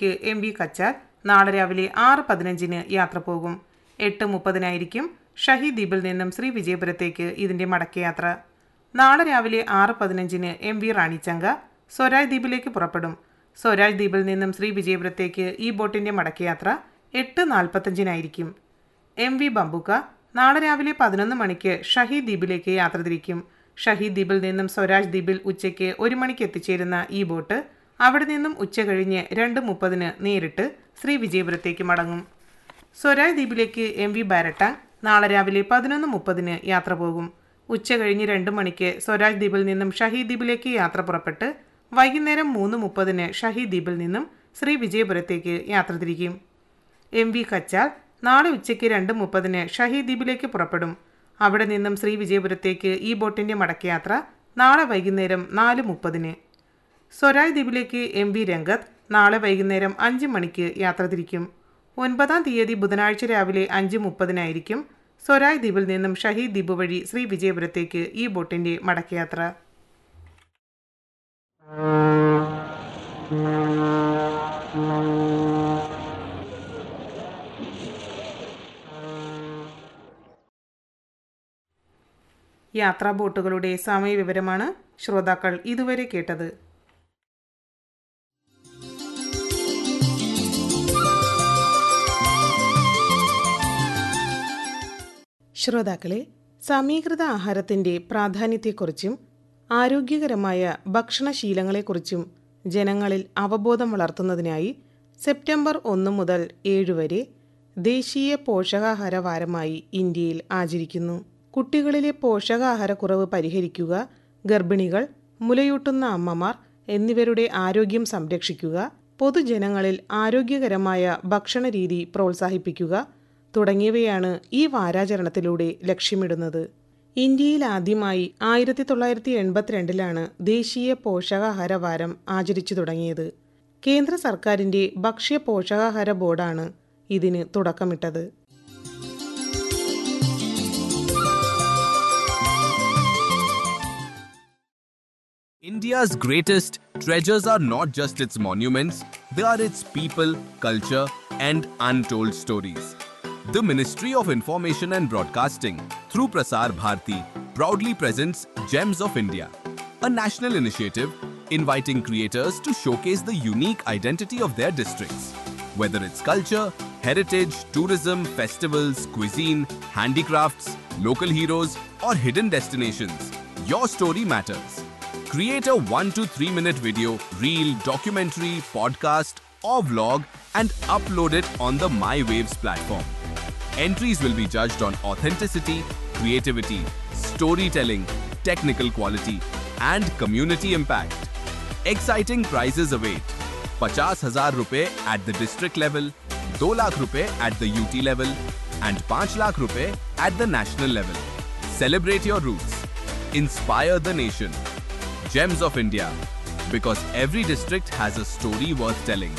ദ്വീപിലേക്ക് M V കച്ചാൽ നാളെ രാവിലെ ആറ് പതിനഞ്ചിന് യാത്ര പോകും എട്ട് മുപ്പതിനായിരിക്കും ഷഹീദ് ദ്വീപിൽ നിന്നും ശ്രീ വിജയപുരത്തേക്ക് ഇതിന്റെ മടക്കയാത്ര നാളെ രാവിലെ ആറ് പതിനഞ്ചിന് എം വി റാണിച്ചങ്ക സ്വരാജ് ദ്വീപിലേക്ക് പുറപ്പെടും സ്വരാജ് ദ്വീപിൽ നിന്നും ശ്രീ വിജയപുരത്തേക്ക് ഈ ബോട്ടിന്റെ മടക്കയാത്ര എട്ട് നാൽപ്പത്തഞ്ചിനായിരിക്കും എം വി ബംബുക്ക നാളെ രാവിലെ പതിനൊന്ന് മണിക്ക് ഷഹീദ് ദ്വീപിലേക്ക് യാത്ര തിരിക്കും ഷഹീദ് ദ്വീപിൽ നിന്നും സ്വരാജ് ദ്വീപിൽ ഉച്ചയ്ക്ക് ഒരു മണിക്ക് എത്തിച്ചേരുന്ന ഈ ബോട്ട് അവിടെ നിന്നും ഉച്ച കഴിഞ്ഞ് രണ്ട് മുപ്പതിന് നേരിട്ട് ശ്രീ വിജയപുരത്തേക്ക് മടങ്ങും സ്വരാജ് ദ്വീപിലേക്ക് എം വി ബാരട്ടാങ് നാളെ രാവിലെ പതിനൊന്ന് മുപ്പതിന് യാത്ര പോകും ഉച്ച കഴിഞ്ഞ് രണ്ട് മണിക്ക് സ്വരാജ് ദ്വീപിൽ നിന്നും ഷഹീദ് ദ്വീപിലേക്ക് യാത്ര പുറപ്പെട്ട് വൈകുന്നേരം മൂന്ന് മുപ്പതിന് ഷഹീദ് ദ്വീപിൽ നിന്നും ശ്രീ വിജയപുരത്തേക്ക് യാത്ര തിരിക്കും എം വി കച്ചാൽ നാളെ ഉച്ചയ്ക്ക് രണ്ട് മുപ്പതിന് ഷഹീദ് ദ്വീപിലേക്ക് പുറപ്പെടും അവിടെ നിന്നും ശ്രീ വിജയപുരത്തേക്ക് ഈ ബോട്ടിന്റെ മടക്കയാത്ര നാളെ വൈകുന്നേരം നാല് മുപ്പതിന് സ്വരാജ് ദ്വീപിലേക്ക് എം വി രംഗത്ത് നാളെ വൈകുന്നേരം അഞ്ച് മണിക്ക് യാത്ര തിരിക്കും ഒൻപതാം തീയതി ബുധനാഴ്ച രാവിലെ അഞ്ച് മുപ്പതിനായിരിക്കും സ്വരാജ് ദ്വീപിൽ നിന്നും ഷഹീദ് ദ്വീപ് വഴി ശ്രീ വിജയപുരത്തേക്ക് ഈ ബോട്ടിന്റെ മടക്കയാത്ര യാത്രാ ബോട്ടുകളുടെ സമയവിവരമാണ് ശ്രോതാക്കൾ ഇതുവരെ കേട്ടത് ശ്രോതാക്കളെ സമീകൃത ആഹാരത്തിന്റെ പ്രാധാന്യത്തെക്കുറിച്ചും ആരോഗ്യകരമായ ഭക്ഷണശീലങ്ങളെക്കുറിച്ചും ജനങ്ങളിൽ അവബോധം വളർത്തുന്നതിനായി സെപ്റ്റംബർ ഒന്ന് മുതൽ ഏഴ് വരെ ദേശീയ പോഷകാഹാര വാരമായി ഇന്ത്യയിൽ ആചരിക്കുന്നു കുട്ടികളിലെ പോഷകാഹാരക്കുറവ് പരിഹരിക്കുക ഗർഭിണികൾ മുലയൂട്ടുന്ന അമ്മമാർ എന്നിവരുടെ ആരോഗ്യം സംരക്ഷിക്കുക പൊതുജനങ്ങളിൽ ആരോഗ്യകരമായ ഭക്ഷണരീതി പ്രോത്സാഹിപ്പിക്കുക തുടങ്ങിയവയാണ് ഈ വാരാചരണത്തിലൂടെ ലക്ഷ്യമിടുന്നത് ഇന്ത്യയിൽ ആദ്യമായി ആയിരത്തി തൊള്ളായിരത്തി എൺപത്തിരണ്ടിലാണ് ദേശീയ പോഷകാഹാര വാരം ആചരിച്ചു തുടങ്ങിയത് കേന്ദ്ര സർക്കാരിന്റെ ഭക്ഷ്യ പോഷകാഹാര ബോർഡാണ് ഇതിന് തുടക്കമിട്ടത് India's greatest treasures are not just its monuments, they are its people, culture, and untold stories. The Ministry of Information and Broadcasting, through Prasar Bharati, proudly presents Gems of India, a national initiative inviting creators to showcase the unique identity of their districts. Whether it's culture, heritage, tourism, festivals, cuisine, handicrafts, local heroes, or hidden destinations, your story matters. Create a 1 to 3 minute video, reel, documentary, podcast, or vlog and upload it on the My Waves platform. Entries will be judged on authenticity, creativity, storytelling, technical quality, and community impact. Exciting prizes await. 50,000 rupees at the district level, 2 lakh rupees at the UT level, and 5 lakh rupees at the national level. Celebrate your roots. Inspire the nation. Gems of India. Because every district has a story worth telling.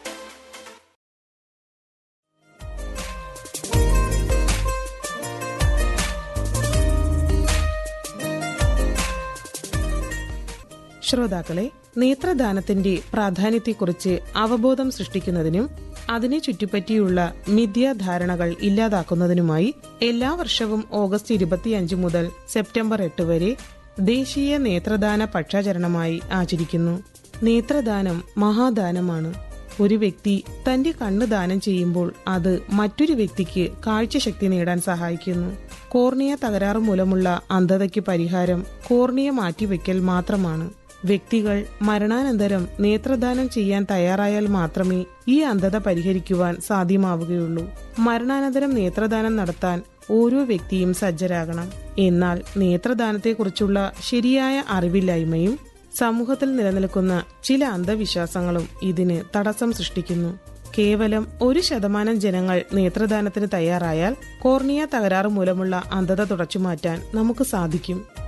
ശ്രോതാക്കളെ നേത്രദാനത്തിന്റെ പ്രാധാന്യത്തെക്കുറിച്ച് അവബോധം സൃഷ്ടിക്കുന്നതിനും അതിനെ ചുറ്റിപ്പറ്റിയുള്ള മിഥ്യാധാരണകൾ ഇല്ലാതാക്കുന്നതിനുമായി എല്ലാ വർഷവും August ഇരുപത്തിയഞ്ച് മുതൽ സെപ്റ്റംബർ എട്ട് വരെ ദേശീയ നേത്രദാന പക്ഷാചരണമായി ആചരിക്കുന്നു നേത്രദാനം മഹാദാനമാണ് ഒരു വ്യക്തി തന്റെ കണ്ണ് ദാനം ചെയ്യുമ്പോൾ അത് മറ്റൊരു വ്യക്തിക്ക് കാഴ്ചശക്തി നേടാൻ സഹായിക്കുന്നു കോർണിയ തകരാറ് മൂലമുള്ള അന്ധതയ്ക്ക് പരിഹാരം കോർണിയ മാറ്റിവെക്കൽ മാത്രമാണ് വ്യക്തികൾ മരണാനന്തരം നേത്രദാനം ചെയ്യാൻ തയ്യാറായാൽ മാത്രമേ ഈ അന്ധത പരിഹരിക്കുവാൻ സാധ്യമാവുകയുള്ളൂ മരണാനന്തരം നേത്രദാനം നടത്താൻ ഓരോ വ്യക്തിയും സജ്ജരാകണം എന്നാൽ നേത്രദാനത്തെക്കുറിച്ചുള്ള ശരിയായ അറിവില്ലായ്മയും സമൂഹത്തിൽ നിലനിൽക്കുന്ന ചില അന്ധവിശ്വാസങ്ങളും ഇതിന് തടസ്സം സൃഷ്ടിക്കുന്നു കേവലം ഒരു ശതമാനം ജനങ്ങൾ നേത്രദാനത്തിന് തയ്യാറായാൽ കോർണിയ തകരാറ് മൂലമുള്ള അന്ധത തുടച്ചുമാറ്റാൻ നമുക്ക് സാധിക്കും